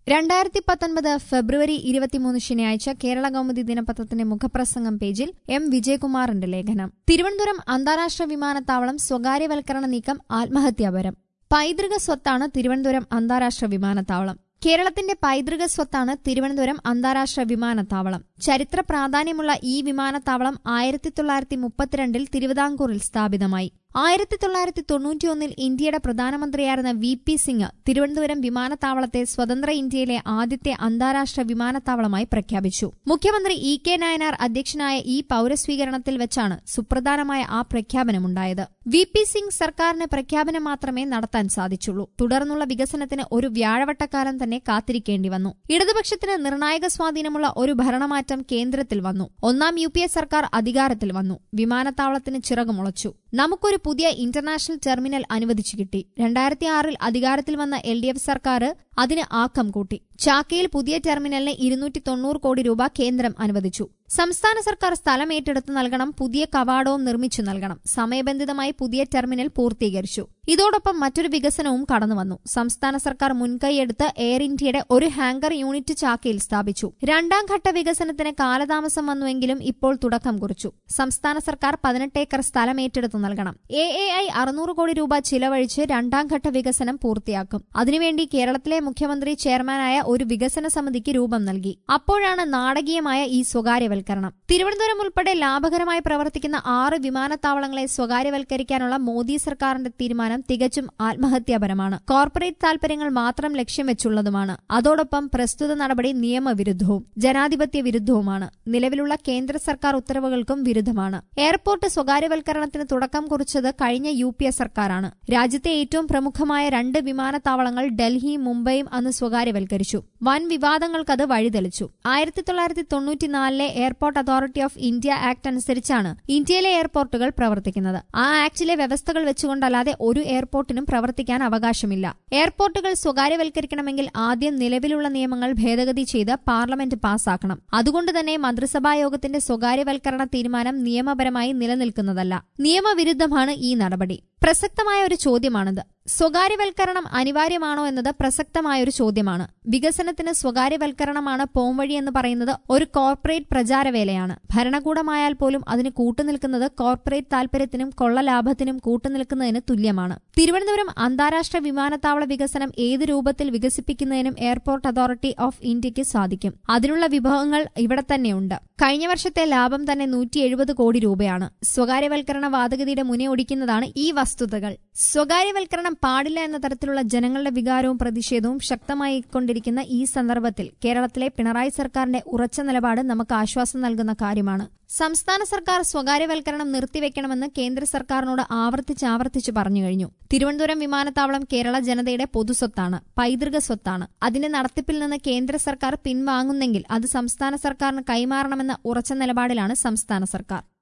രണ്ടായിരത്തി പത്തൊൻപത് ഫെബ്രുവരി ഇരുപത്തിമൂന്ന് ശനിയാഴ്ച കേരള കൗമുദി ദിനപത്രത്തിന്റെ മുഖപ്രസംഗം പേജിൽ എം വിജയകുമാറിന്റെ ലേഖനം തിരുവനന്തപുരം അന്താരാഷ്ട്ര വിമാനത്താവളം സ്വകാര്യവൽക്കരണ നീക്കം ആത്മഹത്യാപരം പൈതൃക സ്വത്താണ് തിരുവനന്തപുരം അന്താരാഷ്ട്ര വിമാനത്താവളം കേരളത്തിന്റെ പൈതൃക സ്വത്താണ് തിരുവനന്തപുരം അന്താരാഷ്ട്ര വിമാനത്താവളം ചരിത്ര പ്രാധാന്യമുള്ള ഈ വിമാനത്താവളം ആയിരത്തി തൊള്ളായിരത്തി മുപ്പത്തിരണ്ടിൽ തിരുവിതാംകൂറിൽ സ്ഥാപിതമായി ആയിരത്തി തൊള്ളായിരത്തി തൊണ്ണൂറ്റിയൊന്നിൽ ഇന്ത്യയുടെ പ്രധാനമന്ത്രിയായിരുന്ന വി പി സിംഗ് തിരുവനന്തപുരം വിമാനത്താവളത്തെ സ്വതന്ത്ര ഇന്ത്യയിലെ ആദ്യത്തെ അന്താരാഷ്ട്ര വിമാനത്താവളമായി പ്രഖ്യാപിച്ചു മുഖ്യമന്ത്രി ഇ കെ നായനാർ അധ്യക്ഷനായ ഈ പൌരസ്വീകരണത്തിൽ വെച്ചാണ് സുപ്രധാനമായ ആ പ്രഖ്യാപനമുണ്ടായത് വി പി സിംഗ് സർക്കാരിന് പ്രഖ്യാപനം മാത്രമേ നടത്താൻ സാധിച്ചുള്ളൂ തുടർന്നുള്ള വികസനത്തിന് ഒരു വ്യാഴവട്ടക്കാലം തന്നെ കാത്തിരിക്കേണ്ടി വന്നു ഇടതുപക്ഷത്തിന് നിർണായക സ്വാധീനമുള്ള ഒരു ഭരണമാറ്റം കേന്ദ്രത്തിൽ വന്നു ഒന്നാം യു പി എ സർക്കാർ അധികാരത്തിൽ വന്നു വിമാനത്താവളത്തിന് ചിറകുമുളച്ചു നമുക്കൊരു പുതിയ ഇന്റർനാഷണൽ ടെർമിനൽ അനുവദിച്ചു കിട്ടി രണ്ടായിരത്തി ആറിൽ അധികാരത്തിൽ വന്ന എൽ ഡി എഫ് സർക്കാർ അതിന് ആക്കം കൂട്ടി ചാക്കയിൽ പുതിയ ടെർമിനലിന് ഇരുന്നൂറ്റി തൊണ്ണൂറ് കോടി രൂപ കേന്ദ്രം അനുവദിച്ചു സംസ്ഥാന സർക്കാർ സ്ഥലം ഏറ്റെടുത്ത് നൽകണം പുതിയ കവാടവും നിർമ്മിച്ചു നൽകണം സമയബന്ധിതമായി പുതിയ ടെർമിനൽ പൂർത്തീകരിച്ചു ഇതോടൊപ്പം മറ്റൊരു വികസനവും കടന്നുവന്നു സംസ്ഥാന സർക്കാർ മുൻകൈയെടുത്ത് എയർ ഇന്ത്യയുടെ ഒരു ഹാങ്കർ യൂണിറ്റ് ചാക്കയിൽ സ്ഥാപിച്ചു രണ്ടാം ഘട്ട വികസനത്തിന് കാലതാമസം വന്നുവെങ്കിലും ഇപ്പോൾ തുടക്കം കുറിച്ചു സംസ്ഥാന സർക്കാർ പതിനെട്ട് ഏക്കർ സ്ഥലം ഏറ്റെടുത്ത് നൽകണം എ എ ഐ അറുന്നൂറ് കോടി രൂപ ചിലവഴിച്ച് രണ്ടാം ഘട്ട വികസനം പൂർത്തിയാക്കും അതിനുവേണ്ടി കേരളത്തിലെ മുഖ്യമന്ത്രി ചെയർമാനായ ഒരു വികസന സമിതിക്ക് രൂപം നൽകി അപ്പോഴാണ് നാടകീയമായ ഈ സ്വകാര്യവൽക്കരണം തിരുവനന്തപുരം ഉൾപ്പെടെ ലാഭകരമായി പ്രവർത്തിക്കുന്ന ആറ് വിമാനത്താവളങ്ങളെ സ്വകാര്യവൽക്കരിക്കാനുള്ള മോദി സർക്കാരിന്റെ തീരുമാനം തികച്ചും ആത്മഹത്യാപരമാണ് കോർപ്പറേറ്റ് താൽപര്യങ്ങൾ മാത്രം ലക്ഷ്യം വെച്ചുള്ളതുമാണ് അതോടൊപ്പം പ്രസ്തുത നടപടി നിയമവിരുദ്ധവും ജനാധിപത്യ വിരുദ്ധവുമാണ് നിലവിലുള്ള കേന്ദ്ര സർക്കാർ ഉത്തരവുകൾക്കും വിരുദ്ധമാണ് എയർപോർട്ട് സ്വകാര്യവൽക്കരണത്തിന് തുടക്കം കുറിച്ചത് കഴിഞ്ഞ യു പി എ സർക്കാരാണ് രാജ്യത്തെ ഏറ്റവും പ്രമുഖമായ രണ്ട് വിമാനത്താവളങ്ങൾ ഡൽഹിയും മുംബൈയും അന്ന് സ്വകാര്യവൽക്കരിച്ചു വൻ വിവാദങ്ങൾക്കത് വഴിതെളിച്ചു ആയിരത്തി തൊള്ളായിരത്തി തൊണ്ണൂറ്റിനാലിലെ Airport Authority of India Act അനുസരിച്ചാണ് ഇന്ത്യയിലെ എയർപോർട്ടുകൾ പ്രവർത്തിക്കുന്നത് ആ ആക്ടിലെ വ്യവസ്ഥകൾ വെച്ചുകൊണ്ടല്ലാതെ ഒരു എയർപോർട്ടിനും പ്രവർത്തിക്കാൻ അവകാശമില്ല എയർപോർട്ടുകൾ സ്വകാര്യവൽക്കരിക്കണമെങ്കിൽ ആദ്യം നിലവിലുള്ള നിയമങ്ങൾ ഭേദഗതി ചെയ്ത് പാർലമെന്റ് പാസാക്കണം അതുകൊണ്ട് തന്നെ മന്ത്രിസഭാ യോഗത്തിന്റെ സ്വകാര്യവൽക്കരണ തീരുമാനം നിയമപരമായി നിലനിൽക്കുന്നതല്ല നിയമവിരുദ്ധമാണ് ഈ നടപടി പ്രസക്തമായ ഒരു ചോദ്യമാണിത് സ്വകാര്യവൽക്കരണം അനിവാര്യമാണോ എന്നത് പ്രസക്തമായ ഒരു ചോദ്യമാണ് വികസനത്തിന് സ്വകാര്യവൽക്കരണമാണ് പോംവഴി എന്ന് പറയുന്നത് ഒരു കോർപ്പറേറ്റ് പ്രചാരവേലയാണ് ഭരണകൂടമായാൽ പോലും അതിന് കൂട്ടുനിൽക്കുന്നത് കോർപ്പറേറ്റ് താൽപര്യത്തിനും കൊള്ളലാഭത്തിനും കൂട്ടുനിൽക്കുന്നതിന് തുല്യമാണ് തിരുവനന്തപുരം അന്താരാഷ്ട്ര വിമാനത്താവള വികസനം ഏത് രൂപത്തിൽ വികസിപ്പിക്കുന്നതിനും എയർപോർട്ട് അതോറിറ്റി ഓഫ് ഇന്ത്യക്ക് സാധിക്കും അതിനുള്ള വിഭവങ്ങൾ ഇവിടെ തന്നെയുണ്ട് കഴിഞ്ഞ വർഷത്തെ ലാഭം തന്നെ നൂറ്റി എഴുപത് കോടി രൂപയാണ് സ്വകാര്യവൽക്കരണ വാദഗതിയുടെ മുനയൊടിക്കുന്നതാണ് ഈ വസ്തുതകൾ സ്വകാര്യവൽക്കരണം പാടില്ല എന്ന തരത്തിലുള്ള ജനങ്ങളുടെ വികാരവും പ്രതിഷേധവും ശക്തമായിക്കൊണ്ടിരിക്കുന്ന ഈ സന്ദർഭത്തിൽ കേരളത്തിലെ പിണറായി സർക്കാരിന്റെ ഉറച്ച നിലപാട് നമുക്ക് ആശ്വാസം നൽകുന്ന കാര്യമാണ് സംസ്ഥാന സർക്കാർ സ്വകാര്യവൽക്കരണം നിർത്തിവെക്കണമെന്ന് കേന്ദ്ര സർക്കാരിനോട് ആവർത്തിച്ച് ആവർത്തിച്ച് പറഞ്ഞു കഴിഞ്ഞു തിരുവനന്തപുരം വിമാനത്താവളം കേരള ജനതയുടെ പൊതുസ്വത്താണ് പൈതൃക സ്വത്താണ് അതിന്റെ നടത്തിപ്പിൽ നിന്ന് കേന്ദ്ര സർക്കാർ പിൻവാങ്ങുന്നെങ്കിൽ അത് സംസ്ഥാന സർക്കാരിന് കൈമാറണമെന്ന ഉറച്ച നിലപാടിലാണ് സംസ്ഥാന സർക്കാർ